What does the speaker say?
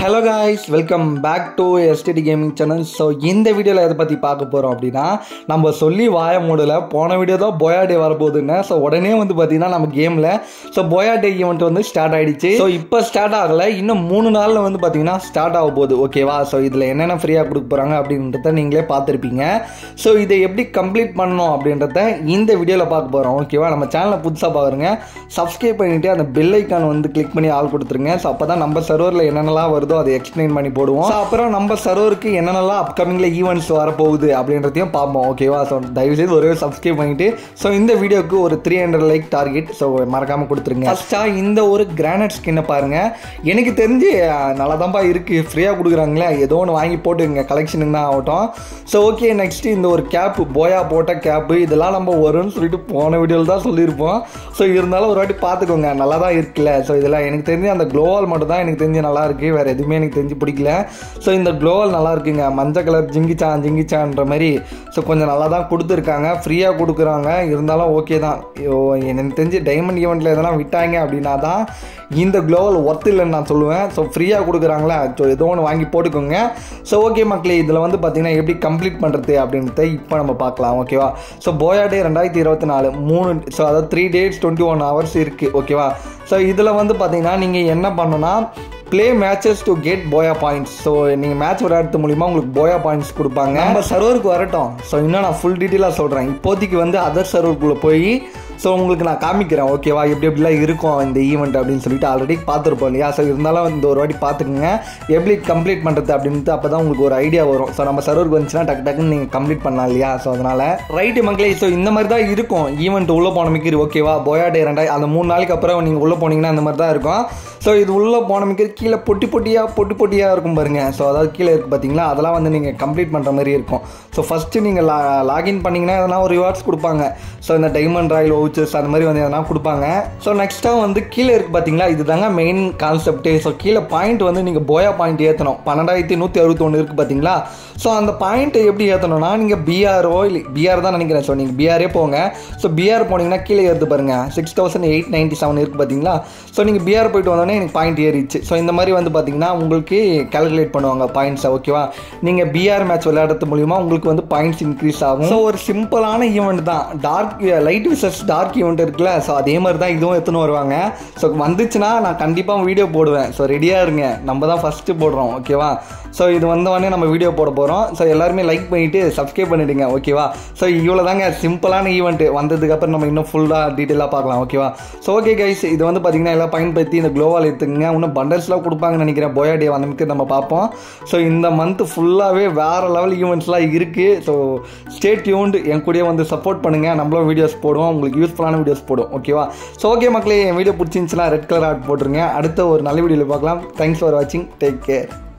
hello guys welcome back to STD gaming channel so இந்த வீடியோவில் எதை பற்றி பார்க்க போகிறோம் அப்படின்னா நம்ம சொல்லி வாய மூடல போன வீடியோ தான் போயா டே வரப்போகுதுங்க ஸோ உடனே வந்து பார்த்தீங்கன்னா நம்ம கேமில் ஸோ போயா டே ஈவெண்ட் வந்து ஸ்டார்ட் ஆகிடுச்சு ஸோ இப்போ ஸ்டார்ட் ஆகலை இன்னும் மூணு நாளில் வந்து பார்த்தீங்கன்னா ஸ்டார்ட் ஆக போகுது ஓகேவா ஸோ இதில் என்னென்ன ஃப்ரீயாக கொடுக்க போகிறாங்க அப்படின்றத நீங்களே பார்த்துருப்பீங்க ஸோ இதை எப்படி கம்ப்ளீட் பண்ணணும் அப்படின்றத இந்த வீடியோவில் பார்க்க போகிறோம் ஓகேவா நம்ம சேனலை புதுசாக பாருங்க சப்ஸ்கிரைப் பண்ணிவிட்டு அந்த பெல் ஐக்கான் வந்து கிளிக் பண்ணி ஆள் கொடுத்துருங்க ஸோ அப்போ தான் நம்ம சர்வரில் என்னென்னலாம் வருதோ அதை எக்ஸ்பிளைன் பண்ணி போடுவோம் ஸோ அப்புறம் நம்ம சர்வருக்கு என்னென்னலாம் அப்கமிங்கில் ஈவெண்ட்ஸ் வரப்போகுது அப்படின்றதையும் பார்ப்போம் ஓகேவா ஸோ தயவுசெய்து ஒரே சப்ஸ்கிரைப் பண்ணிட்டு ஸோ இந்த வீடியோக்கு ஒரு three hundred like target so மறக்காமல் கொடுத்துருங்க ஃபஸ்ட்டாக இந்த ஒரு கிரானைட் ஸ்கின்னை பாருங்க எனக்கு தெரிஞ்சு நல்லா தான்ப்பா இருக்குது ஃப்ரீயாக கொடுக்குறாங்களே ஏதோ ஒன்று வாங்கி போட்டுங்க கலெக்ஷனுக்கு தான் ஆகட்டும் ஸோ ஓகே நெக்ஸ்ட் இந்த ஒரு கேப்பு போயா போட்ட கேப்பு இதெல்லாம் நம்ம வரும்னு சொல்லிட்டு போன வீடியோவில் தான் சொல்லியிருப்போம் ஸோ இருந்தாலும் ஒரு வாட்டி பார்த்துக்கோங்க நல்லா தான் இருக்குல்ல ஸோ இதெல்லாம் எனக்கு தெரிஞ்சு அந்த க்ளோவால் மட்டும் தான் எனக்கு தெரிஞ்சு நல்லா இருக்கு வேறு எதுவுமே எனக்கு தெரிஞ்சு பிடிக்கல ஸோ இந்த க்ளோவால் நல்லா இருக்குங்க மஞ்சள் கலர் ஜிங்கிச்சான் ஜிங்கிச்சான்ற மாதிரி ஸோ கொஞ்சம் நல்லா தான் கொடுத்துருக்காங்க ஃப்ரீயாக கொடுக்குறாங்க இருந்தாலும் ஓகே தான் ஐயோ, எனக்கு தெரிஞ்சு டைமண்ட் ஈவெண்ட்டில் எதனா விட்டாங்க அப்படின்னா தான் இந்த க்ளோவல் ஒர்த்து இல்லைன்னு நான் சொல்லுவேன் ஸோ ஃப்ரீயாக கொடுக்குறாங்களா ஸோ ஏதோ ஒன்று வாங்கி போட்டுக்கோங்க ஸோ ஓகே மக்களே இதில் வந்து பார்த்தீங்கன்னா எப்படி கம்ப்ளீட் பண்ணுறது அப்படின்றத இப்போ நம்ம பார்க்கலாம் ஓகேவா ஸோ போயா டே ரெண்டாயிரத்தி இருபத்தி நாலு மூணு ஸோ அதாவது three days twenty one hours இருக்குது ஓகேவா ஸோ இதில் வந்து பார்த்தீங்கன்னா நீங்கள் என்ன பண்ணணும்னா play matches to get Poya points so நீங்கள் மேட்ச் விளையாடுறது மூலிமா உங்களுக்கு போயா பாயிண்ட்ஸ் கொடுப்பாங்க நம்ம சர்வருக்கு வரட்டும் ஸோ இன்னும் நான் ஃபுல் டீட்டெயிலாக சொல்கிறேன் இப்போதைக்கு வந்து அதர் சர்வருக்குள்ளே போய் ஸோ உங்களுக்கு நான் காமிக்கிறேன் ஓகேவா எப்படி எப்படிலாம் இருக்கும் இந்த ஈவெண்ட் அப்படின்னு சொல்லிட்டு ஆல்ரெடி பார்த்துருப்போம் இல்லையா ஸோ இருந்தாலும் இந்த ஒரு வாட்டி பார்த்துக்குங்க எப்படி கம்ப்ளீட் பண்ணுறது அப்படின்ட்டு அப்போ தான் உங்களுக்கு ஒரு ஐடியா வரும் ஸோ நம்ம சர்வருக்கு வந்துச்சுன்னா டக்கு டக்குன்னு நீங்கள் கம்ப்ளீட் பண்ணலாம் இல்லையா ஸோ அதனால் ரைட்டு மக்களே ஸோ இந்த மாதிரி தான் இருக்கும் ஈவெண்ட் உள்ளே போன மிக்கிரி ஓகேவா போயா டே ரெண்டாய் அந்த மூணு நாளைக்கு அப்புறம் நீங்கள் உள்ளே போனீங்கன்னா இந்த மாதிரி தான் இருக்கும் ஸோ இது உள்ளே போன மிக்கிரி கீழே பொட்டி பொட்டியாக பொட்டி பொட்டியாக இருக்கும் பாருங்க ஸோ அதாவது கீழே இருக்குது பார்த்தீங்களா அதெல்லாம் வந்து நீங்கள் கம்ப்ளீட் பண்ணுற மாதிரி இருக்கும் ஸோ ஃபஸ்ட்டு நீங்கள் லா லாகின் பண்ணிங்கன்னா எதனா ஒரு ரிவார்ட்ஸ் கொடுப்பாங்க ஸோ இந்த டைமண்ட் ராயல் வவுச்சர்ஸ் அந்த மாதிரி வந்து எதனா கொடுப்பாங்க ஸோ நெக்ஸ்ட்டாக வந்து கீழே இருக்குது பார்த்தீங்களா இதுதாங்க மெயின் கான்செப்ட்டு ஸோ கீழே பாயிண்ட் வந்து நீங்கள் போயா பாயிண்ட் ஏற்றணும் பன்னெண்டாயிரத்தி நூற்றி அறுபத்தொன்று இருக்குது பார்த்தீங்களா ஸோ அந்த பாயிண்ட்டை எப்படி ஏற்றணும்னா நீங்கள் பிஆர்ஓ இல்லை பிஆர் தான் நினைக்கிறேன் ஸோ நீங்கள் பிஆரே போங்க ஸோ பிஆர் போனீங்கன்னா கீழே ஏறுது பாருங்க six thousand eight ninety seven இருக்குது பார்த்தீங்களா ஸோ நீங்கள் பிஆர் போயிட்டு வந்தோடனே எனக்கு பாயிண்ட் ஏறிச்சு ஸோ இந்த மாதிரி வந்து பார்த்தீங்கன்னா உங்களுக்கு கால்குலேட் பண்ணுவாங்க பாயிண்ட்ஸை ஓகேவா நீங்கள் பிஆர் மேட்ச் விளையாடுறது மூலிமா உங்களுக்கு வந்து பாயிண்ட்ஸ் இன்க்ரீஸ் ஆகும் ஸோ ஒரு சிம்பிளான ஈவெண்ட் தான் டார்க் லைட் விசஸ் டார்க் ஈவெண்ட் இருக்குல்ல ஸோ அதே மாதிரி தான் இதுவும் எடுத்துன்னு வருவாங்க ஸோ வந்துச்சுன்னா நான் கண்டிப்பாக வீடியோ போடுவேன் ஸோ ரெடியாக இருங்க நம்ம தான் ஃபஸ்ட்டு போடுறோம் ஓகேவா ஸோ இது வந்தவொடனே நம்ம வீடியோ போட போகிறோம் ஸோ எல்லாருமே லைக் பண்ணிவிட்டு சப்ஸ்கிரைப் பண்ணிடுங்க ஓகேவா ஸோ இவ்வளோ தாங்க சிம்பிளான ஈவெண்ட்டு வந்ததுக்கப்புறம் நம்ம இன்னும் ஃபுல்லாக டீட்டெயிலாக பார்க்கலாம் ஓகேவா ஸோ ஓகே கைஸ் இது வந்து பார்த்தீங்கன்னா எல்லாம் பயன்படுத்தி இந்த க்ளோவால் எடுத்துக்கங்க இன்னும் பண்டல்ஸ்லாம் கொடுப்பாங்கன்னு நினைக்கிறேன் போயா டே வந்ததுக்கு நம்ம பார்ப்போம் ஸோ இந்த மந்த் ஃபுல்லாகவே வேறு லெவல் ஈவெண்ட்ஸ்லாம் இருக்குது ஸோ ஸ்டே டியூன்டு என் கூடயே வந்து சப்போர்ட் பண்ணுங்கள் நம்மளும் வீடியோஸ் போடுவோம் உங்களுக்கு யூஸ்ஃபுல்லான வீடியோஸ் போடுவோம் ஓகேவா ஸோ ஓகே மக்களே என் வீடியோ பிடிச்சிருந்துச்சுன்னா ரெட் கலர் ஆர்ட் போட்டுருங்க அடுத்த ஒரு நல்ல வீடியோவில் பார்க்கலாம் தேங்க்ஸ் ஃபார் வாட்சிங் டேக் கேர்